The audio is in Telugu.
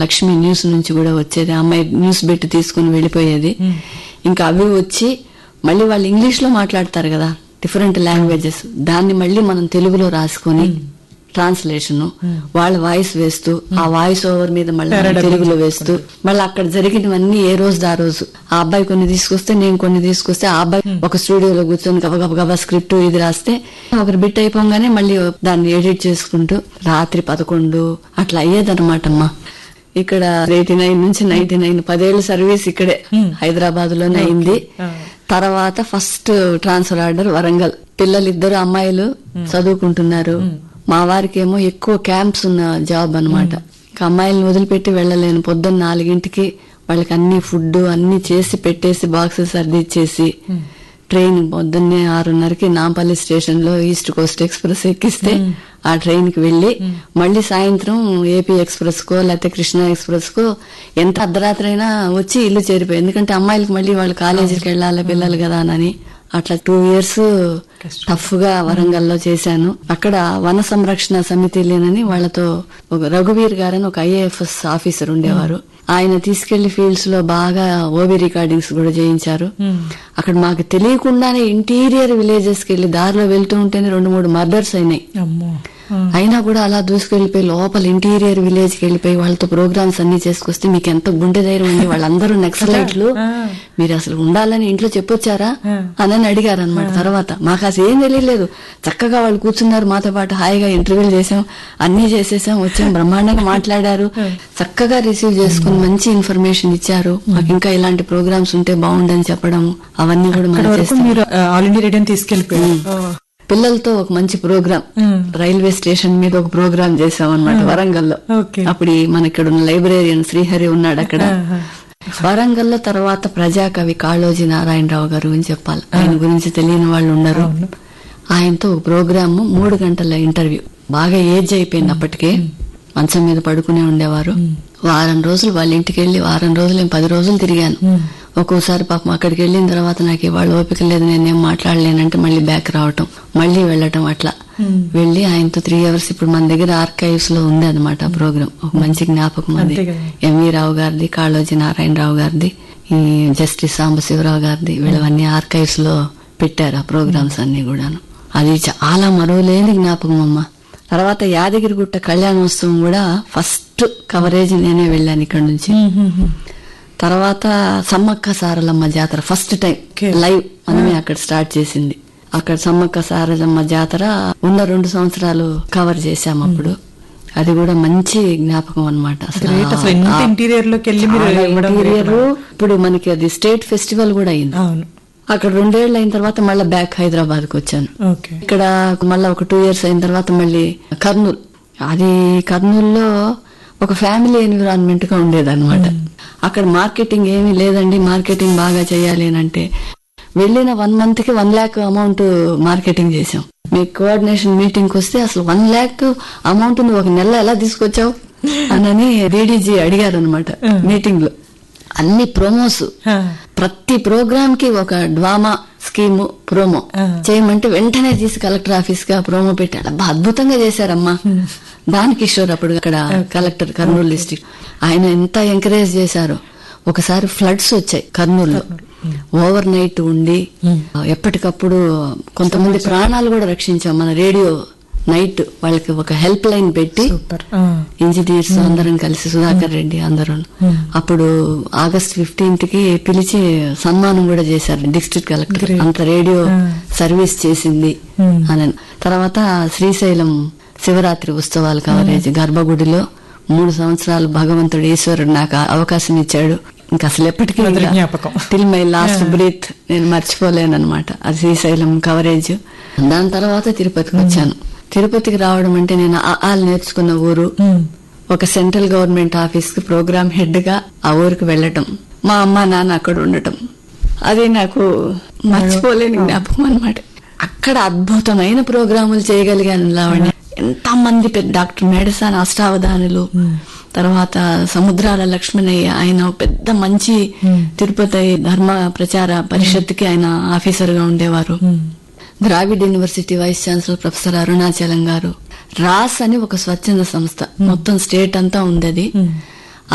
లక్ష్మి న్యూస్ నుంచి కూడా వచ్చేది ఆ అమ్మాయి న్యూస్ పెట్టి తీసుకుని వెళ్ళిపోయేది ఇంకా అవి వచ్చి మళ్ళీ వాళ్ళు ఇంగ్లీష్ లో మాట్లాడతారు కదా డిఫరెంట్ లాంగ్వేజెస్ దాన్ని మళ్ళీ మనం తెలుగులో రాసుకొని ట్రాన్స్లేషన్ వాళ్ళ వాయిస్ వేస్తూ ఆ వాయిస్ ఓవర్ మీద మళ్ళీ మనం తెలుగులో వేస్తూ మళ్ళీ అక్కడ జరిగినవన్నీ ఏ రోజు ఆ రోజు ఆ అబ్బాయి కొన్ని తీసుకొస్తే నేను కొన్ని తీసుకొస్తే ఆ అబ్బాయి ఒక స్టూడియోలో కూర్చొని గబ గబ గబ స్క్రిప్ట్ ఇది రాస్తే ఒకరు బిట్ అయిపోగానే మళ్ళీ దాన్ని ఎడిట్ చేసుకుంటూ రాత్రి పదకొండు అట్లా అయ్యేదన్నమాట అమ్మా ఇక్కడ ఎయిటీ నైన్ నుంచి నైన్టీ నైన్ పదేళ్ల సర్వీస్ ఇక్కడే హైదరాబాద్ లోనే అయింది తర్వాత ఫస్ట్ ట్రాన్స్ఫర్ ఆర్డర్ వరంగల్ పిల్లలు ఇద్దరు అమ్మాయిలు చదువుకుంటున్నారు మా వారికి ఏమో ఎక్కువ క్యాంప్స్ ఉన్న జాబ్ అన్నమాట ఇంకా అమ్మాయిలను వదిలిపెట్టి వెళ్ళలేను పొద్దున్న నాలుగింటికి వాళ్ళకి అన్ని ఫుడ్ అన్ని చేసి పెట్టేసి బాక్సెస్ సర్దిచ్చేసి ట్రైన్ పొద్దున్నే ఆరున్నరకి నాంపల్లి స్టేషన్ లో ఈస్ట్ కోస్ట్ ఎక్స్ప్రెస్ ఎక్కిస్తే ఆ ట్రైన్ కి వెళ్లి మళ్ళీ సాయంత్రం ఏపీ ఎక్స్ప్రెస్ కో లేకపోతే కృష్ణా ఎక్స్ప్రెస్ కో ఎంత అర్ధరాత్రి అయినా వచ్చి ఇల్లు చేరిపోయి ఎందుకంటే అమ్మాయిలకి మళ్ళీ వాళ్ళు కాలేజీకి వెళ్ళాలి పిల్లలు కదా అని అట్లా టూ ఇయర్స్ టఫ్ గా వరంగల్లో చేశాను అక్కడ వన సంరక్షణ సమితి లేనని వాళ్ళతో ఒక రఘువీర్ గారని ఒక ఐఏఎఫ్ఎస్ ఆఫీసర్ ఉండేవారు ఆయన తీసుకెళ్లి ఫీల్డ్స్ లో బాగా ఓబీ రికార్డింగ్స్ కూడా చేయించారు అక్కడ మాకు తెలియకుండానే ఇంటీరియర్ విలేజెస్ కి వెళ్లి దారిలో వెళ్తూ ఉంటేనే రెండు మూడు మర్డర్స్ అయినాయి అమ్మో ఆ. అయినా కూడా అలా దూసుకెళ్లిపోయి లోపల ఇంటీరియర్ విలేజ్ కి వెళ్ళిపోయి వాళ్ళతో ప్రోగ్రామ్స్ అన్ని చేసుకొస్తే మీకు ఎంత గుండె ధైర్యం ఉంది వాళ్ళందరూ నక్సలైట్లు ఆ. మీరు అసలు ఉండాలని ఇంట్లో చెప్పొచ్చారా ఆ. అని అడిగారు అనమాట తర్వాత మాకు అసలు ఏం తెలియలేదు చక్కగా వాళ్ళు కూర్చున్నారు మాతో పాటు హాయిగా ఇంటర్వ్యూలు చేసాం అన్ని చేసేసాం వచ్చాం బ్రహ్మాండంగా మాట్లాడారు చక్కగా రిసీవ్ చేసుకుని మంచి ఇన్ఫర్మేషన్ ఇచ్చారు మాకు ఇంకా ఇలాంటి ప్రోగ్రామ్స్ ఉంటే బాగుండని చెప్పడం అవన్నీ కూడా అక్కడ మనం వరకు చేస్తాం మీరు ఆ, ఆల్ ఇండియా రేడియోని తీసుకెళ్లిపోయారు ఆ. పిల్లలతో ఒక మంచి ప్రోగ్రామ్ ఉమ్. రైల్వే స్టేషన్ మీద ఒక ప్రోగ్రామ్ చేసాం అనమాట వరంగల్లో ఓకే. అప్పుడు ఈ మన ఇక్కడ ఉన్న లైబ్రేరియన్ శ్రీహరి ఉన్నాడు అక్కడ ఆహా. వరంగల్లో తర్వాత ప్రజాకవి కాళోజీ నారాయణరావు గారు గురించి చెప్పాలి ఆయన గురించి తెలియని వాళ్ళు ఉండరు అవును. ఆయనతో ఒక ప్రోగ్రామ్ మూడు గంటల ఇంటర్వ్యూ బాగా ఏజ్ అయిపోయింది అప్పటికే మంచం మీద పడుకునే ఉండేవారు వారం రోజులు వాళ్ళ ఇంటికి వెళ్లి వారం రోజులు ఏం పది రోజులు తిరిగాను ఒక్కోసారి పాపం అక్కడికి వెళ్ళిన తర్వాత నాకు ఇవాళ ఓపిక లేదు నేనేం మాట్లాడలేనంటే మళ్ళీ బ్యాక్ రావటం మళ్ళీ వెళ్ళటం అట్లా వెళ్ళి ఆయనతో త్రీ అవర్స్ ఇప్పుడు మన దగ్గర ఆర్కైవ్స్ లో ఉంది అనమాట ప్రోగ్రామ్ ఒక మంచి జ్ఞాపకం అది అంతే కదా. ఎంవి రావు గారిది కాళోజీ నారాయణరావు గారిది ఈ జస్టిస్ సాంబశివరావు గారిది వీళ్ళవన్నీ ఆర్కైవ్స్ లో పెట్టారు ఆ ప్రోగ్రామ్స్ అన్ని కూడాను అది చాలా మరోలేని జ్ఞాపకం అమ్మ తర్వాత యాదగిరిగుట్ట కళ్యాణోత్సవం కూడా ఫస్ట్ కవరేజ్ నేనే వెళ్ళాను ఇక్కడ నుంచి తర్వాత సమ్మక్క సారలమ్మ జాతర ఫస్ట్ టైం Okay. లైవ్ మనమే అక్కడ స్టార్ట్ చేసింది అక్కడ సమ్మక్క సారలమ్మ జాతర ఉన్న రెండు సంవత్సరాలు కవర్ చేశాం అప్పుడు అది కూడా మంచి జ్ఞాపకం అనమాట గ్రేట్ అసలు ఎంత ఇంటీరియర్ లోకి వెళ్ళి మీరు ఇవ్వడం ఇంటీరియర్ ఇప్పుడు మనకి అది స్టేట్ ఫెస్టివల్ కూడా అయింది అవును అక్కడ రెండేళ్లు అయిన తర్వాత మళ్ళీ బ్యాక్ హైదరాబాద్ కు వచ్చాను ఓకే ఇక్కడ మళ్ళీ ఒక టూ ఇయర్స్ అయిన తర్వాత మళ్ళీ కర్నూలు అది కర్నూలులో ఒక ఫ్యామిలీ ఎన్విరాన్మెంట్ గా ఉండేది అక్కడ మార్కెటింగ్ ఏమీ లేదండి మార్కెటింగ్ బాగా చేయాలి అని అంటే వెళ్ళిన వన్ మంత్ కి వన్ ల్యాక్ అమౌంట్ మార్కెటింగ్ చేసాం మీ కోఆర్డినేషన్ మీటింగ్ వస్తే అసలు వన్ ల్యాక్ అమౌంట్ నువ్వు ఒక నెల ఎలా తీసుకొచ్చావు అనని డీడీజీ అడిగారు అనమాట మీటింగ్ లో అన్ని ప్రోమోస్ ఆ. ప్రతి ప్రోగ్రామ్ కి ఒక డ్వామా స్కీమ్ ప్రోమో ఆ. చేయమంటే వెంటనే తీసి కలెక్టర్ ఆఫీస్ గా ప్రోమో పెట్టాడు అబ్బా అద్భుతంగా చేశారమ్మా దాని కిషోర్ అప్పుడు అక్కడ కలెక్టర్ కర్నూలు డిస్ట్రిక్ట్ ఆయన ఎంత ఎంకరేజ్ చేశారో ఒకసారి ఫ్లడ్స్ వచ్చాయి కర్నూలులో ఓవర్ నైట్ ఉండి ఎప్పటికప్పుడు కొంతమంది ప్రాణాలు కూడా రక్షించాం మన రేడియో నైట్ వాళ్ళకి ఒక హెల్ప్ లైన్ పెట్టి సూపర్ ఇంజనీర్స్ అందరం కలిసి సుధాకర్ రెడ్డి అందరూ అప్పుడు ఆగస్ట్ ఫిఫ్టీన్త్ కి పిలిచి సన్మానం కూడా చేశారు డిస్ట్రిక్ట్ కలెక్టర్ Great. అంత రేడియో Ah. సర్వీస్ చేసింది Hmm. అని తర్వాత శ్రీశైలం శివరాత్రి ఉత్సవాల కవరేజ్ గర్భగుడిలో మూడు సంవత్సరాలు భగవంతుడు ఈశ్వరుడు నాకు అవకాశం ఇచ్చాడు ఇంకా అసలు ఎప్పటికీ మొదటి జ్ఞాపకం. టిల్ మై లాస్ట్ బ్రీత్ నేను మర్చిపోలేనమాట అది శ్రీశైలం కవరేజ్ దాని తర్వాత తిరుపతికి వచ్చాను తిరుపతికి రావడం అంటే నేను ఆ ఆలు నేర్చుకున్న ఊరు ఒక సెంట్రల్ గవర్నమెంట్ ఆఫీస్ కి ప్రోగ్రామ్ హెడ్ గా ఆ ఊరికి వెళ్ళటం మా అమ్మ నాన్న అక్కడ ఉండటం అది నాకు మర్చిపోలేని జ్ఞాపకం అనమాట అక్కడ అద్భుతమైన ప్రోగ్రాములు చేయగలిగాను లావణ్య ఎంత మంది పెద్ద డాక్టర్ మేడసాని అష్టావధానులు తర్వాత సముద్రాల లక్ష్మణయ్య ఆయన ఒక పెద్ద మంచి తిరుపతి ధర్మ ప్రచార పరిషత్కి ఆయన ఆఫీసర్ గా ఉండేవారు Dravid university vice chancellor professor Arunachalam గారు రాస్ అని ఒక స్వచ్ఛంద సంస్థ మొత్తం స్టేట్ అంతా ఉంది అది